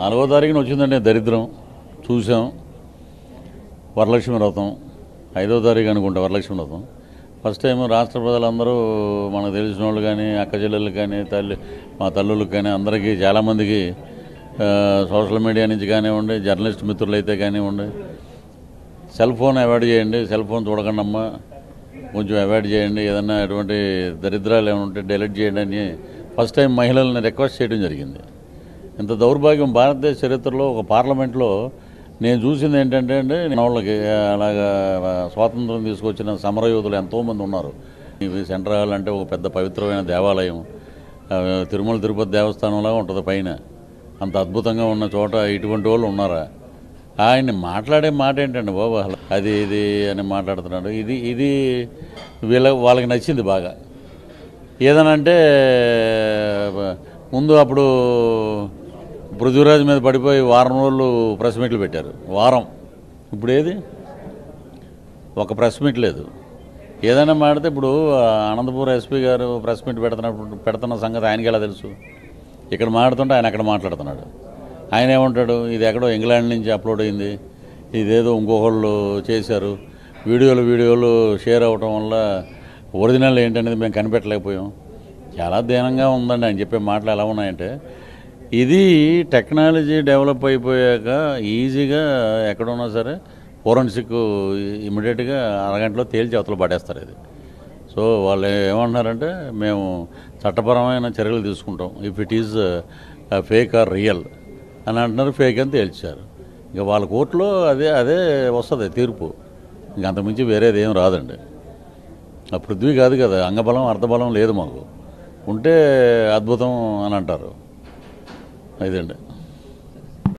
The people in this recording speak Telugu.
నాలుగో తారీఖున వచ్చిందంటే దరిద్రం చూసాం వరలక్ష్మి వ్రతం ఐదో తారీఖు అనుకుంటా వరలక్ష్మి వ్రతం ఫస్ట్ టైం రాష్ట్ర ప్రజలందరూ మనకు తెలిసిన వాళ్ళు కానీ అక్క చెల్లెళ్ళకి కానీ తల్లి మా తల్లులకు కానీ అందరికీ చాలామందికి ఆ, సోషల్ మీడియా నుంచి కానివ్వండి జర్నలిస్ట్ మిత్రులు అయితే కానివ్వండి సెల్ ఫోన్ అవాయిడ్ చేయండి సెల్ ఫోన్ చూడకండి అమ్మా కొంచెం అవాయిడ్ చేయండి ఏదన్నా ఎటువంటి దరిద్రాలు ఏమైనా ఉంటే డెలీట్ చేయండి అని ఫస్ట్ టైం మహిళల్ని రిక్వెస్ట్ చేయడం జరిగింది ఇంత దౌర్భాగ్యం భారతదేశ చరిత్రలో ఒక పార్లమెంట్లో నేను చూసింది ఏంటంటే అండి మన వాళ్ళకి అలాగా స్వాతంత్రం తీసుకొచ్చిన సమరయోధులు ఎంతోమంది ఉన్నారు ఇవి సెంట్రల్ అంటే ఒక పెద్ద పవిత్రమైన దేవాలయం ఆ, తిరుమల తిరుపతి దేవస్థానంలాగా ఉంటుంది పైన అంత అద్భుతంగా ఉన్న చోట ఇటువంటి వాళ్ళు ఉన్నారా ఆయన మాట్లాడే మాట ఏంటండి బాబు అసలు అది ఇది అని మాట్లాడుతున్నాడు ఇది ఇది వీళ్ళ వాళ్ళకి నచ్చింది బాగా ఏదైనా అంటే ముందు అప్పుడు పృథ్వీరాజ్ మీద పడిపోయి వారం రోజులు ప్రెస్ మీట్లు పెట్టారు వారం ఇప్పుడు ఏది ఒక ప్రెస్ మీట్ లేదు ఏదైనా మాడితే ఇప్పుడు ఆ, అనంతపూర్ ఎస్పీ గారు ప్రెస్ మీట్ పెడుతున్నప్పుడు పెడుతున్న సంగతి ఆయనకి ఎలా తెలుసు ఇక్కడ మాడుతుంటే ఆయన అక్కడ మాట్లాడుతున్నాడు ఆయన ఏమంటాడు ఇది ఎక్కడో ఇంగ్లాండ్ నుంచి అప్లోడ్ అయింది ఇదేదో ఇంకొకళ్ళు చేశారు వీడియోలు వీడియోలు షేర్ అవ్వటం వల్ల ఒరిజినల్ ఏంటనేది మేము కనిపెట్టలేకపోయాం చాలా దీనంగా ఉందండి ఆయన చెప్పే మాటలు ఎలా ఉన్నాయంటే ఇది టెక్నాలజీ డెవలప్ అయిపోయాక ఈజీగా ఎక్కడున్నా సరే ఫోరెన్సిక్ ఇమీడియట్గా అరగంటలో తేల్చి అవతల పడేస్తారు ఇది సో వాళ్ళు ఏమంటున్నారంటే మేము చట్టపరమైన చర్యలు తీసుకుంటాం if it is fake or real అని అంటున్నారు ఫేక్ అని తేల్చారు ఇక వాళ్ళ కోర్టులో అదే అదే వస్తుంది తీర్పు ఇంక అంతకుమించి వేరేది ఏం రాదండి ఆ పృథ్వీ కాదు కదా అంగబలం అర్ధబలం లేదు మాకు ఉంటే అద్భుతం అని అంటారు ఇదండి